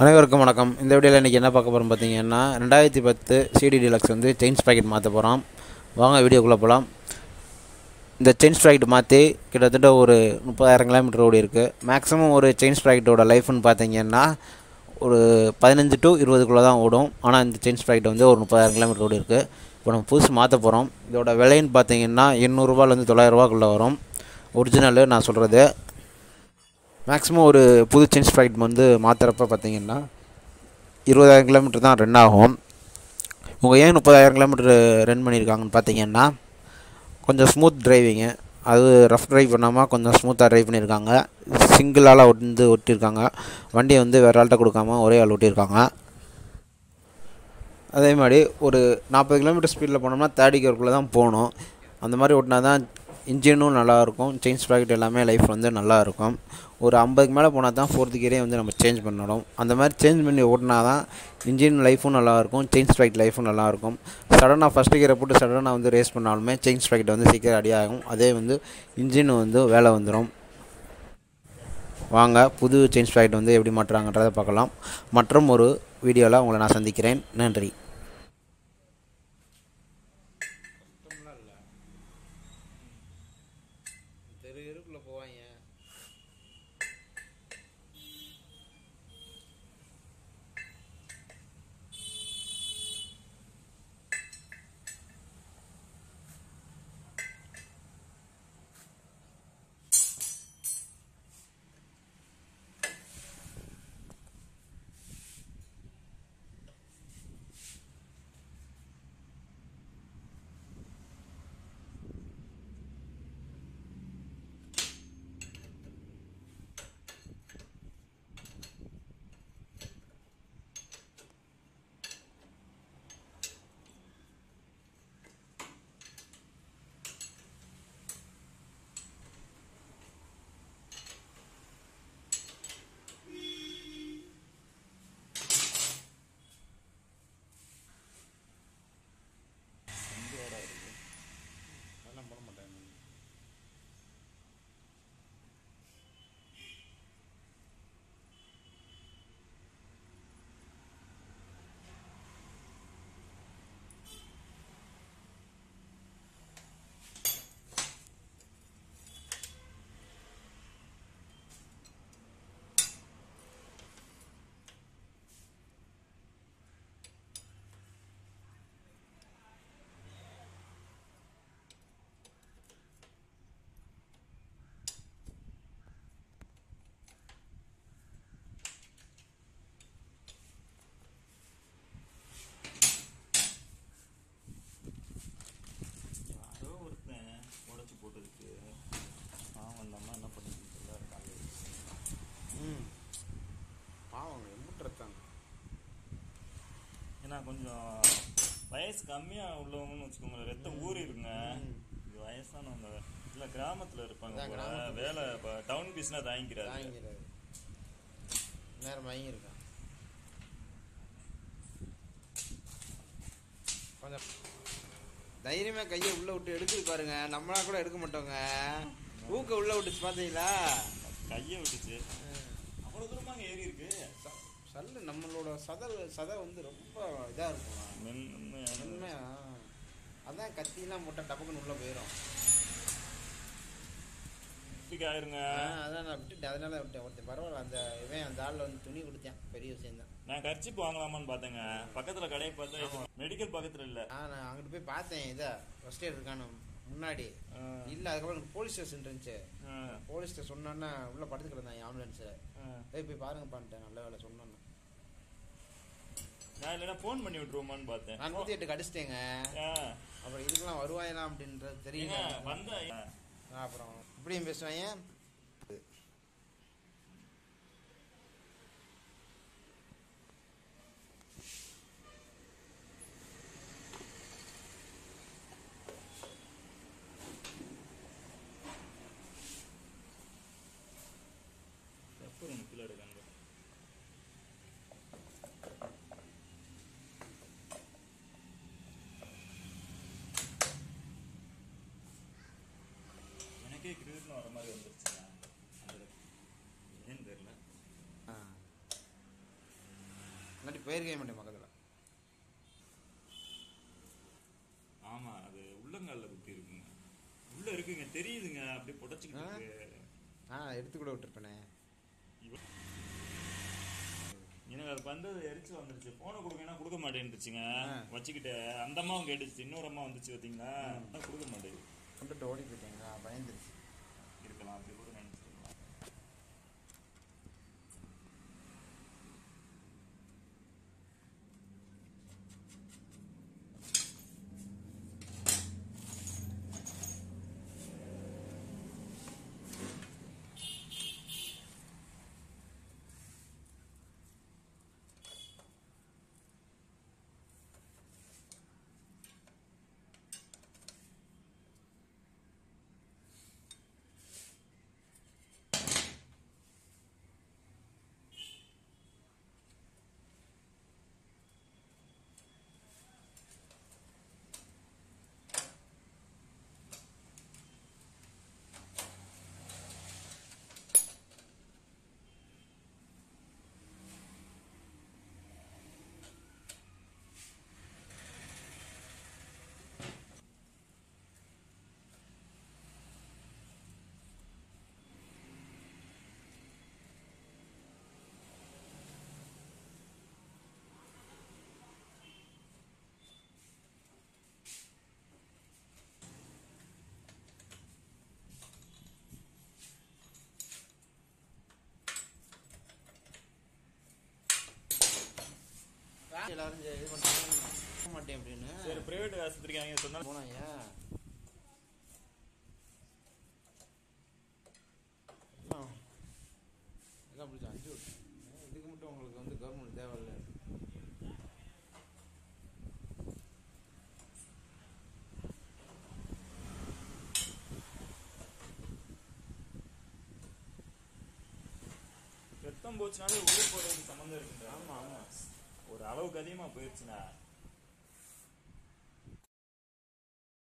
அனைவருக்கும் வணக்கம் இந்த வீடியோவில் இன்றைக்கி என்ன பார்க்க போகிறோம் பார்த்தீங்கன்னா ரெண்டாயிரத்தி பத்து சிடி டிலக்ஸ் வந்து செயின்ஸ் பாக்கெட் மாற்ற போகிறோம் வாங்க வீடியோக்குள்ளே போகலாம் இந்த செயின்ஸ் பாக்கெட் மாற்றி கிட்டத்தட்ட ஒரு முப்பதாயிரம் கிலோமீட்டர் ஓடி இருக்குது மேக்ஸிமம் ஒரு செயின்ஸ் பாக்கெட்டோட லைஃப்னு பார்த்தீங்கன்னா ஒரு பதினஞ்சு டு இருபதுக்குள்ளே தான் ஓடும் ஆனால் இந்த செயின்ஸ் பாக்கெட் வந்து ஒரு முப்பதாயிரம் கிலோமீட்டர் ஓடி இருக்குது இப்போ நம்ம புதுசு மாற்ற போகிறோம் இதோட விலைன்னு பார்த்தீங்கன்னா எண்ணூறுரூவாலேருந்து தொள்ளாயிரரூவாக்குள்ளே வரும் ஒரிஜினலு நான் சொல்கிறது மேக்ஸிமம் ஒரு புது செயின்ஸ் பாக்கெட் வந்து மாற்றுறப்ப பார்த்தீங்கன்னா இருபதாயிரம் கிலோமீட்டர் தான் ரன் ஆகும் இவங்க ஏன் முப்பதாயிரம் கிலோமீட்டர் ரன் பண்ணியிருக்காங்கன்னு பார்த்தீங்கன்னா கொஞ்சம் ஸ்மூத் டிரைவிங்கு அது ரஃப் டிரைவ் பண்ணாமல் கொஞ்சம் ஸ்மூத்தாக டிரைவ் பண்ணியிருக்காங்க சிங்கிளால் வந்து ஒட்டியிருக்காங்க வண்டியை வந்து வேறு ஆள்கிட்ட கொடுக்காம ஒரே ஆள் ஒட்டியிருக்காங்க அதே மாதிரி ஒரு நாற்பது கிலோமீட்டர் ஸ்பீடில் போனோம்னா தேர்ட்டி கியருக்குள்ளே தான் போகணும் அந்த மாதிரி ஓட்டினா தான் இன்ஜினும் நல்லாயிருக்கும் செயின்ஸ் ப்ராக்கெட் எல்லாமே லைஃப் வந்து நல்லாயிருக்கும் ஒரு ஐம்பதுக்கு மேலே போனால் தான் ஃபோர்த்து கியரே வந்து நம்ம சேஞ்ச் பண்ணணும் அந்த மாதிரி சேஞ்ச் பண்ணி ஓட்டினா தான் இன்ஜின் லைஃபும் நல்லாயிருக்கும் செயின்ஸ் ப்ராக்கெட் லைஃபும் நல்லாயிருக்கும் சடனாக ஃபஸ்ட்டு கியரை போட்டு சடனாக வந்து ரேஸ் பண்ணாலுமே செயின்ஸ் ப்ராக்கெட் வந்து சீக்கிரம் அடி ஆகும் அதே வந்து இன்ஜின் வந்து வேலை வந்துடும் வாங்க புது செயின்ஸ் ப்ராக்கெட் வந்து எப்படி மாட்டுறாங்கன்றதை பார்க்கலாம் மற்றும் ஒரு வீடியோவில் உங்களை நான் சந்திக்கிறேன் நன்றி தெரு தெருக்குள்ளே போவாங்க அதெல்லாம் போட மாட்டாங்க யாரோ ஒருத்தன் உடச்சி போட்டதுக்கு பாவம் அந்த அம்மா என்ன பண்ணிட்டு இருக்காங்க ம் பாவங்க எம்பிட்டு இருக்காங்க ஏன்னா கொஞ்சம் வயசு கம்மியா உள்ளவங்கன்னு வச்சுக்கோங்களேன் ரத்தம் ஊறி இருங்க இது வயசானவங்க இல்ல கிராமத்துல இருப்பாங்க அதான் போல. கிராமத்துல வேலை டவுன் பீஸ்னா தாங்கிக்கிறாரு வாங்கிறாரு நேரம் வாங்கியிருக்கான் கொஞ்சம் தைரியமா கையை உள்ள விட்டு எடுக்குது பாருங்க நம்மளா கூட எடுக்க மாட்டோங்க ஊக்க உள்ள விட்டுச்சு பாத்தீங்களா கையை விட்டுச்சு அவ்வளவு தூரமாங்க ஏறி இருக்கு ச- சல்லு நம்மளோட சதல் சதை வந்து ரொம்ப இதா இருக்கும் மென் உண்மையான உண்மையா அதான் கத்திலாம் போட்டா டபக்குன்னு உள்ள போயிடும் இப்படிக்கு ஆயிருங்க அதான் நான் விட்டுட்டேன் அதனால விட்டேன் ஒருத்தன் பரவாயில்ல அந்த இவன் அந்த ஆள்ல வந்து துணி கொடுத்தேன் பெரிய விஷயம் தான் நான் கர்ச்சிப்பு வாங்கலாமான்னு பார்த்தேங்க பக்கத்துல கடையை பார்த்தா மெடிக்கல் பக்கத்துல இல்ல நான் அங்கிட்டு போய் பார்த்தேன் இதை ஃபர்ஸ்ட் எய்ட் இருக்கானு முன்னாடி ஆ, இல்ல அதுக்கப்புறம் எனக்கு போலீஸ் ஸ்டேஷன் இருந்துச்சு ஆ, போலீஸ் ஸ்டேஷன் சொன்னோன்னா உள்ள படுத்து கிடந்தாங்க ஆம்புலன்ஸ் ஆ. போய் போய் பாருங்க பண்ணிட்டேன் நல்ல வேலை சொன்னோன்னு நான் இல்லைன்னா ஃபோன் பண்ணி விட்டுருவோமான்னு பார்த்தேன் நான் நூத்தி எட்டுக்கு அடிச்சிட்டேங்க ஆ, அப்புறம் இதுக்கெல்லாம் வருவாயலாம் அப்படின்றது தெரியல ஏங்க, வந்தா நான் அப்புறம் இப்படியும் பேசுவாங்க எப்போ கீழே எடுக்காங்க எனக்கே கிரிக்கெட்னு வர மாதிரி வந்துருச்சு போயிருக்கவே மாட்டேன் பக்கத்தில் ஆமா அது உள்ளங்கால்ல குத்தி இருக்குங்க உள்ள இருக்குங்க தெரியுதுங்க அப்படியே புடச்சிக்கிட்டு இருக்கு ஆ எடுத்து கூட விட்டுருப்பேனே இவ- எனக்கு அது பந்தது எரிச்சு வந்துருச்சு போனை கொடுங்கன்னா கொடுக்க மாட்டேன்னுச்சுங்க ஆ. வச்சுக்கிட்டு அந்த அம்மாவும் கேட்டுச்சு இன்னொரு அம்மா வந்துச்சு பார்த்தீங்களா அதான் கொடுக்க மாட்டேங்குது கொண்டுட்டு ஓடி போயிட்டேங்க பயந்துருச்சு இருக்கலாம் அப்படி கூட நினைச்சிருக்கலாம் எல்லாரும் சரி, இது பண்ணுறாங்க போக மாட்டேன் அப்படின்னு சரி பிரைவேட் ஆஸ்பத்திரிக்கு அவங்க சொன்னாலும் போனாங்க எல்லாம் பிடிச்சா அஞ்சு வருஷம் இதுக்கு மட்டும் உங்களுக்கு வந்து கவர்மெண்ட் தேவையில்லை ரத்தம் போச்சுனாலே உயிர் போறதுக்கு சம்மந்தம் இருக்குங்க ஆமா ஆமா ஒரு அளவுக்கு அதிகமா போயிடுச்சுன்னா